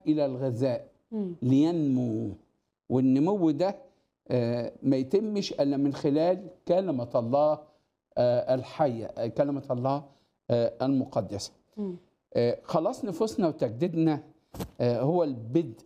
الى الغذاء مم. لينمو والنمو ده آه، ما يتمش الا من خلال كلمه الله آه، الحيه آه، كلمه الله آه، المقدسه مم. آه، خلاص نفوسنا وتجديدنا آه، هو البدء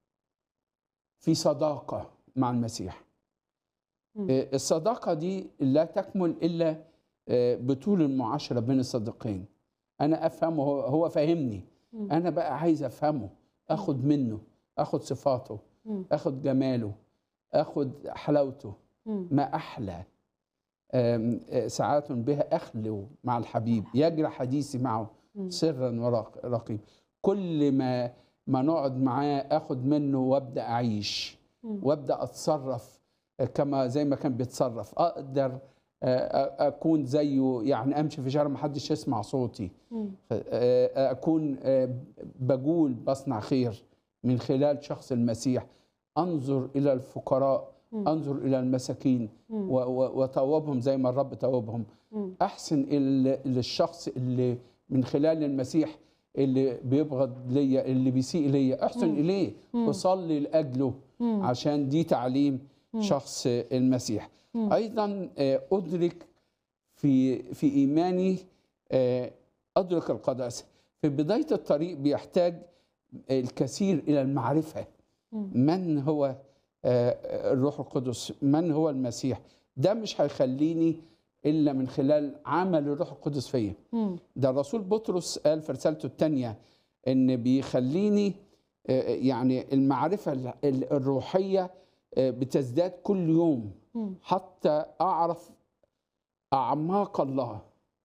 في صداقه مع المسيح مم. آه، الصداقه دي لا تكمل الا آه، بطول المعاشره بين الصديقين انا افهمه هو هو فاهمني مم. انا بقى عايز افهمه اخد منه اخد صفاته مم. اخد جماله اخد حلاوته مم. ما احلى آم، آه، ساعات بها اخلو مع الحبيب يجرى حديثي معه مم. سرا ورقيب كل ما ما نقعد معاه اخد منه وابدا اعيش مم. وابدا اتصرف كما زي ما كان بيتصرف اقدر آه، اكون زيه يعني امشي في شارع ما حدش يسمع صوتي مم. آه، اكون آه، بقول بصنع خير من خلال شخص المسيح انظر الى الفقراء مم. انظر الى المساكين مم. و- و- وتوبهم زي ما الرب توبهم مم. احسن ال- للشخص اللي من خلال المسيح اللي بيبغض ليا اللي بيسيء ليا احسن مم. اليه مم. وصلي لاجله مم. عشان دي تعليم مم. شخص المسيح مم. ايضا آه، ادرك في في ايماني آه، ادرك القداسه في بدايه الطريق بيحتاج الكثير الى المعرفه مم. من هو آه، الروح القدس من هو المسيح ده مش هيخليني الا من خلال عمل الروح القدس فيا مم. ده الرسول بطرس قال في رسالته الثانيه ان بيخليني آه، يعني المعرفه ال- ال- الروحيه آه، بتزداد كل يوم مم. حتى اعرف اعماق الله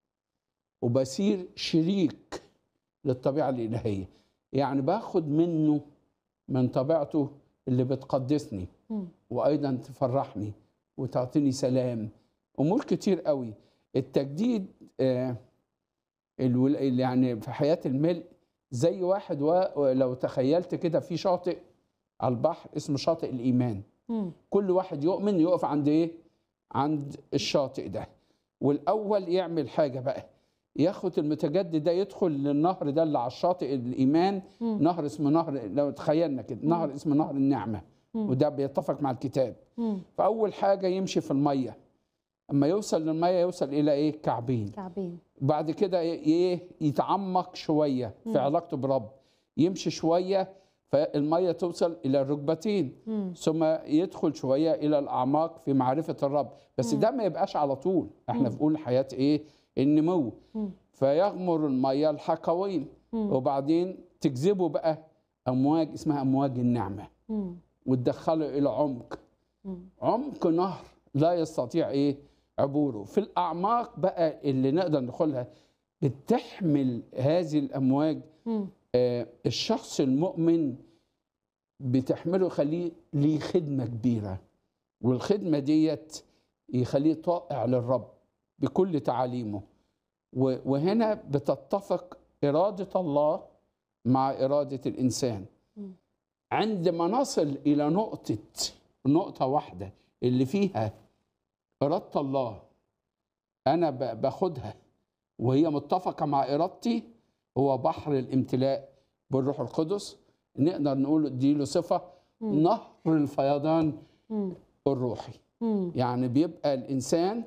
وبصير شريك للطبيعه الالهيه يعني باخد منه من طبيعته اللي بتقدسني مم. وايضا تفرحني وتعطيني سلام امور كتير قوي التجديد آه الول- اللي يعني في حياه الملء زي واحد ولو تخيلت كده في شاطئ على البحر اسمه شاطئ الايمان مم. كل واحد يؤمن يقف عند ايه عند الشاطئ ده والاول يعمل حاجه بقى ياخد المتجدد ده يدخل للنهر ده اللي على الشاطئ الايمان مم. نهر اسمه نهر لو تخيلنا كده نهر اسمه نهر النعمه مم. وده بيتفق مع الكتاب مم. فاول حاجه يمشي في الميه اما يوصل للميه يوصل الى ايه كعبين كعبين بعد كده ايه يتعمق شويه في مم. علاقته برب يمشي شويه فالميه توصل الى الركبتين مم. ثم يدخل شويه الى الاعماق في معرفه الرب بس مم. ده ما يبقاش على طول احنا مم. بنقول حياه ايه النمو مم. فيغمر الميه الحقوين مم. وبعدين تجذبه بقى امواج اسمها امواج النعمه مم. وتدخله الى عمق مم. عمق نهر لا يستطيع ايه عبوره في الاعماق بقى اللي نقدر ندخلها بتحمل هذه الامواج مم. آه، الشخص المؤمن بتحمله يخليه ليه خدمه كبيره والخدمه ديت يخليه طائع للرب بكل تعاليمه و- وهنا بتتفق اراده الله مع اراده الانسان مم. عندما نصل الى نقطه نقطه واحده اللي فيها اراده الله انا ب- باخدها وهي متفقه مع ارادتي هو بحر الامتلاء بالروح القدس نقدر نقول دي له صفه مم. نهر الفيضان مم. الروحي مم. يعني بيبقى الانسان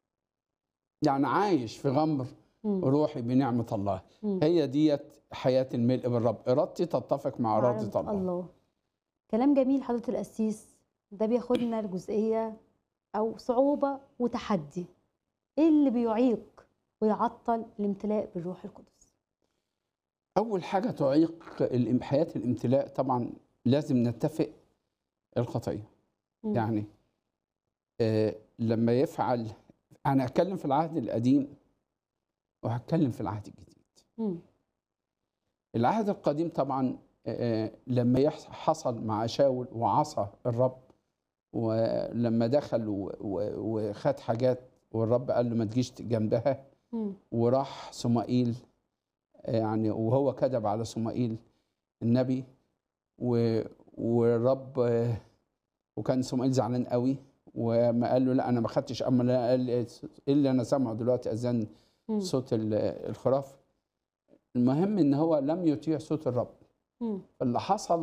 يعني عايش في غمر مم. روحي بنعمه الله مم. هي ديت حياه الملء بالرب ارادتي تتفق مع اراده الله الله كلام جميل حضرة القسيس ده بياخدنا لجزئية أو صعوبة وتحدي إيه اللي بيعيق ويعطل الامتلاء بالروح القدس اول حاجه تعيق الام- حياه الامتلاء طبعا لازم نتفق الخطيه مم. يعني آه لما يفعل انا هتكلم في العهد القديم وهتكلم في العهد الجديد مم. العهد القديم طبعا آه، لما يحص- حصل مع شاول وعصى الرب ولما دخل و- و- وخد حاجات والرب قال له ما تجيش جنبها مم. وراح صمائيل آه، يعني وهو كذب على صمائيل النبي و- والرب آه، وكان صمائيل زعلان قوي وما قال له لا انا ما خدتش اما لا قال ايه اللي انا سامعه دلوقتي اذان مم. صوت ال- الخراف المهم ان هو لم يطيع صوت الرب مم. اللي حصل